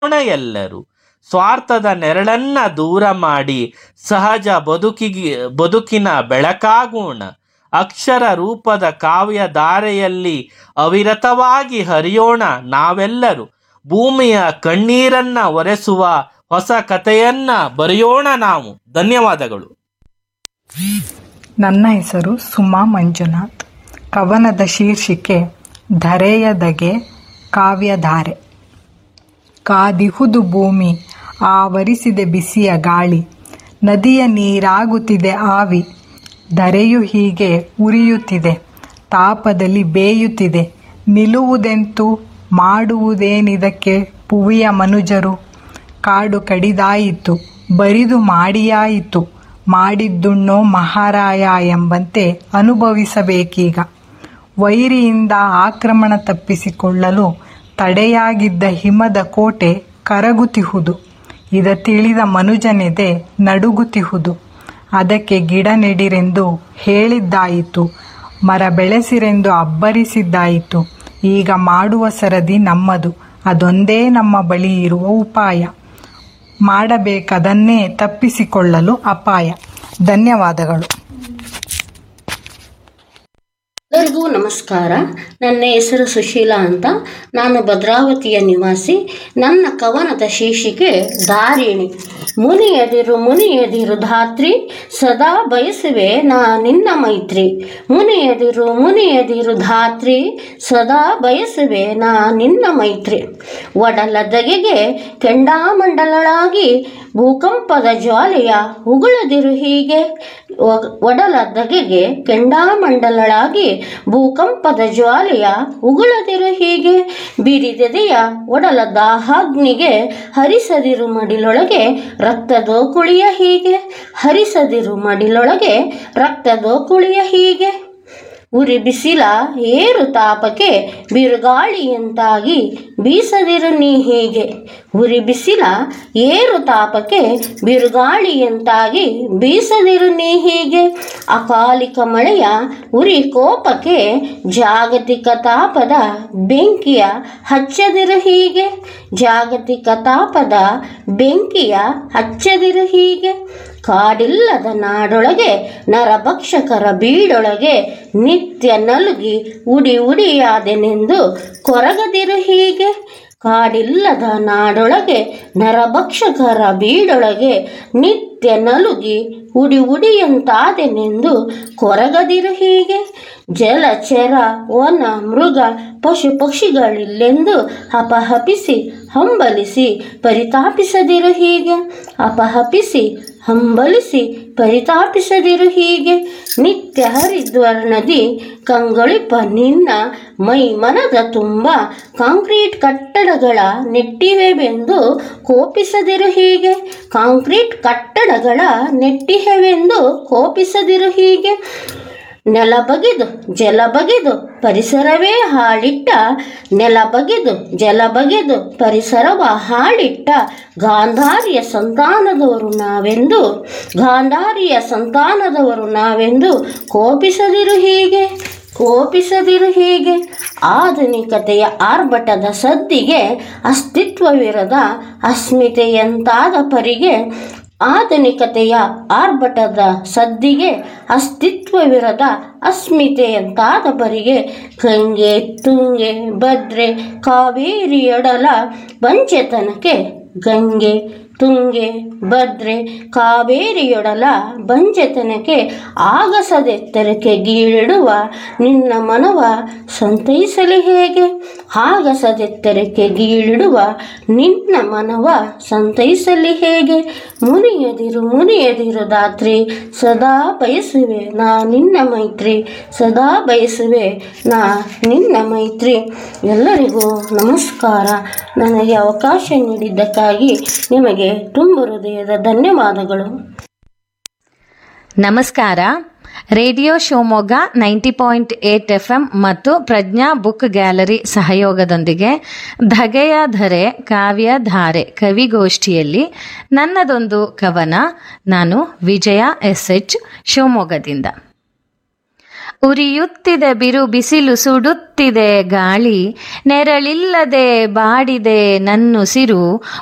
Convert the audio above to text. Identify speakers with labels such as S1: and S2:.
S1: ಗುಣ ಎಲ್ಲರೂ ಸ್ವಾರ್ಥದ ನೆರಳನ್ನ ದೂರ ಮಾಡಿ ಸಹಜ ಬದುಕಿಗಿ ಬದುಕಿನ ಬೆಳಕಾಗೋಣ ಅಕ್ಷರ ರೂಪದ ಕಾವ್ಯ ಧಾರೆಯಲ್ಲಿ ಅವಿರತವಾಗಿ ಹರಿಯೋಣ ನಾವೆಲ್ಲರೂ ಭೂಮಿಯ ಕಣ್ಣೀರನ್ನ ಒರೆಸುವ ಹೊಸ ಕಥೆಯನ್ನ ಬರೆಯೋಣ ನಾವು ಧನ್ಯವಾದಗಳು
S2: ನನ್ನ ಹೆಸರು ಸುಮಾ ಮಂಜುನಾಥ್ ಕವನದ ಶೀರ್ಷಿಕೆ ಧರೆಯದಗೆ ಕಾವ್ಯಧಾರೆ ಕಾದಿಹುದು ಭೂಮಿ ಆವರಿಸಿದೆ ಬಿಸಿಯ ಗಾಳಿ ನದಿಯ ನೀರಾಗುತ್ತಿದೆ ಆವಿ ಧರೆಯು ಹೀಗೆ ಉರಿಯುತ್ತಿದೆ ತಾಪದಲ್ಲಿ ಬೇಯುತ್ತಿದೆ ನಿಲ್ಲುವುದೆಂತು ಮಾಡುವುದೇನಿದಕ್ಕೆ ಪುವಿಯ ಮನುಜರು ಕಾಡು ಕಡಿದಾಯಿತು ಬರಿದು ಮಾಡಿಯಾಯಿತು ಮಾಡಿದ್ದುಣ್ಣೋ ಮಹಾರಾಯ ಎಂಬಂತೆ ಅನುಭವಿಸಬೇಕೀಗ ವೈರಿಯಿಂದ ಆಕ್ರಮಣ ತಪ್ಪಿಸಿಕೊಳ್ಳಲು ತಡೆಯಾಗಿದ್ದ ಹಿಮದ ಕೋಟೆ ಕರಗುತಿಹುದು ಇದ ತಿಳಿದ ಮನುಜನೆದೆ ನಡುಗುತಿಹುದು ಅದಕ್ಕೆ ಗಿಡ ನೆಡಿರೆಂದು ಹೇಳಿದ್ದಾಯಿತು ಮರ ಬೆಳೆಸಿರೆಂದು ಅಬ್ಬರಿಸಿದ್ದಾಯಿತು ಈಗ ಮಾಡುವ ಸರದಿ ನಮ್ಮದು ಅದೊಂದೇ ನಮ್ಮ ಬಳಿ ಇರುವ ಉಪಾಯ ಮಾಡಬೇಕದನ್ನೇ ತಪ್ಪಿಸಿಕೊಳ್ಳಲು ಅಪಾಯ ಧನ್ಯವಾದಗಳು
S3: ಎಲ್ಲರಿಗೂ ನಮಸ್ಕಾರ ನನ್ನ ಹೆಸರು ಸುಶೀಲಾ ಅಂತ ನಾನು ಭದ್ರಾವತಿಯ ನಿವಾಸಿ ನನ್ನ ಕವನದ ಶೀರ್ಷಿಕೆ ಧಾರಿಣಿ ಮುನಿಯದಿರು ಮುನಿಯದಿರು ಧಾತ್ರಿ ಸದಾ ಬಯಸುವೆ ನಾ ನಿನ್ನ ಮೈತ್ರಿ ಮುನಿಯದಿರು ಮುನಿಯದಿರು ಧಾತ್ರಿ ಸದಾ ಬಯಸುವೆ ನಾ ನಿನ್ನ ಮೈತ್ರಿ ಒಡಲ ದಗೆಗೆ ಕೆಂಡಾಮಂಡಲಳಾಗಿ ಭೂಕಂಪದ ಜ್ವಾಲೆಯ ಉಗುಳದಿರು ಹೀಗೆ ಒ- ಒಡಲ ದಗೆಗೆ ಕೆಂಡಾಮಂಡಲಳಾಗಿ ಭೂಕಂಪದ ಜ್ವಾಲೆಯ ಉಗುಳದಿರು ಹೀಗೆ ಬಿರಿದೆದೆಯ ಒಡಲ ದಾಹಾಗ್ನಿಗೆ ಹರಿಸದಿರು ಮಡಿಲೊಳಗೆ ರಕ್ತದೋ ಕುಳಿಯ ಹೀಗೆ ಹರಿಸದಿರು ಮಡಿಲೊಳಗೆ ರಕ್ತದೋ ಕುಳಿಯ ಹೀಗೆ ಉರಿ ಬಿಸಿಲ ಏರು ತಾಪಕ್ಕೆ ಬಿರುಗಾಳಿಯಂತಾಗಿ ಬೀಸದಿರು ನೀ ಹೀಗೆ ಉರಿ ಬಿಸಿಲ ಏರು ತಾಪಕ್ಕೆ ಬಿರುಗಾಳಿಯಂತಾಗಿ ಬೀಸದಿರು ನೀ ಹೀಗೆ ಅಕಾಲಿಕ ಮಳೆಯ ಉರಿ ಕೋಪಕ್ಕೆ ಜಾಗತಿಕ ತಾಪದ ಬೆಂಕಿಯ ಹಚ್ಚದಿರು ಹೀಗೆ ಜಾಗತಿಕ ತಾಪದ ಬೆಂಕಿಯ ಹಚ್ಚದಿರು ಹೀಗೆ ಕಾಡಿಲ್ಲದ ನಾಡೊಳಗೆ ನರಭಕ್ಷಕರ ಬೀಡೊಳಗೆ ನಿತ್ಯ ನಲುಗಿ ಉಡಿ ಉಡಿಯಾದೆನೆಂದು ಕೊರಗದಿರು ಹೀಗೆ ಕಾಡಿಲ್ಲದ ನಾಡೊಳಗೆ ನರಭಕ್ಷಕರ ಬೀಡೊಳಗೆ ನಿತ್ಯ ನಲುಗಿ ಉಡಿ ಉಡಿಯಂತಾದೆನೆಂದು ಕೊರಗದಿರು ಹೀಗೆ ಜಲಚರ ವನ ಮೃಗ ಪಶು ಪಕ್ಷಿಗಳಿಲ್ಲೆಂದು ಅಪಹಪಿಸಿ ಹಂಬಲಿಸಿ ಪರಿತಾಪಿಸದಿರು ಹೀಗೆ ಅಪಹಪಿಸಿ ಹಂಬಲಿಸಿ ಪರಿತಾಪಿಸದಿರು ಹೀಗೆ ನಿತ್ಯ ಹರಿದ್ವರ್ಣದಿ ಕಂಗೊಳಿಪ ನಿನ್ನ ಮೈ ಮನದ ತುಂಬ ಕಾಂಕ್ರೀಟ್ ಕಟ್ಟಡಗಳ ನೆಟ್ಟಿವೆವೆಂದು ಕೋಪಿಸದಿರು ಹೀಗೆ ಕಾಂಕ್ರೀಟ್ ಕಟ್ಟಡಗಳ ನೆಟ್ಟಿಹೆವೆಂದು ಕೋಪಿಸದಿರು ಹೀಗೆ ನೆಲ ಬಗೆದು ಜಲ ಬಗೆದು ಪರಿಸರವೇ ಹಾಳಿಟ್ಟ ನೆಲ ಬಗೆದು ಜಲ ಬಗೆದು ಪರಿಸರವ ಹಾಳಿಟ್ಟ ಗಾಂಧಾರಿಯ ಸಂತಾನದವರು ನಾವೆಂದು ಗಾಂಧಾರಿಯ ಸಂತಾನದವರು ನಾವೆಂದು ಕೋಪಿಸದಿರು ಹೀಗೆ ಕೋಪಿಸದಿರು ಹೀಗೆ ಆಧುನಿಕತೆಯ ಆರ್ಭಟದ ಸದ್ದಿಗೆ ಅಸ್ತಿತ್ವವಿರದ ಅಸ್ಮಿತೆಯಂತಾದ ಪರಿಗೆ ಆಧುನಿಕತೆಯ ಆರ್ಭಟದ ಸದ್ದಿಗೆ ಅಸ್ತಿತ್ವವಿರದ ಅಸ್ಮಿತೆಯಂತಾದ ಪರಿಗೆ ಗಂಗೆ ತುಂಗೆ ಭದ್ರೆ ಕಾವೇರಿಯೊಡಲ ಬಂಚೆತನಕ್ಕೆ ಗಂಗೆ ತುಂಗೆ ಭದ್ರೆ ಕಾವೇರಿಯೊಡಲ ಬಂಜೆತನಕ್ಕೆ ಆಗಸದೆತ್ತರಕ್ಕೆ ಗೀಳಿಡುವ ನಿನ್ನ ಮನವ ಸಂತೈಸಲಿ ಹೇಗೆ ಆಗಸದೆತ್ತರಕ್ಕೆ ಗೀಳಿಡುವ ನಿನ್ನ ಮನವ ಸಂತೈಸಲಿ ಹೇಗೆ ಮುನಿಯದಿರು ಮುನಿಯದಿರು ದಾತ್ರಿ ಸದಾ ಬಯಸುವೆ ನಾ ನಿನ್ನ ಮೈತ್ರಿ ಸದಾ ಬಯಸುವೆ ನಾ ನಿನ್ನ ಮೈತ್ರಿ ಎಲ್ಲರಿಗೂ ನಮಸ್ಕಾರ ನನಗೆ ಅವಕಾಶ ನೀಡಿದ್ದಕ್ಕಾಗಿ ನಿಮಗೆ ತುಂಬ ಹೃದಯದ ಧನ್ಯವಾದಗಳು
S4: ನಮಸ್ಕಾರ radio Shivamogga ninety point eight F M ಮತ್ತು ಪ್ರಜ್ಞಾ ಬುಕ್ ಗ್ಯಾಲರಿ ಸಹಯೋಗದೊಂದಿಗೆ ಧಗೆಯ ಧರೆ ಕಾವ್ಯ ಧಾರೆ ಕವಿಗೋಷ್ಠಿಯಲ್ಲಿ ನನ್ನದೊಂದು ಕವನ ನಾನು ವಿಜಯ ಎಸ್ ಎಚ್ ಶಿವಮೊಗ್ಗದಿಂದ ಉರಿಯುತ್ತಿದೆ ಬಿರು ಬಿಸಿಲು ಸುಡುತ್ತಿದೆ ಗಾಳಿ ನೆರಳಿಲ್ಲದೆ ಬಾಡಿದೆ ನನ್ನುಸಿರು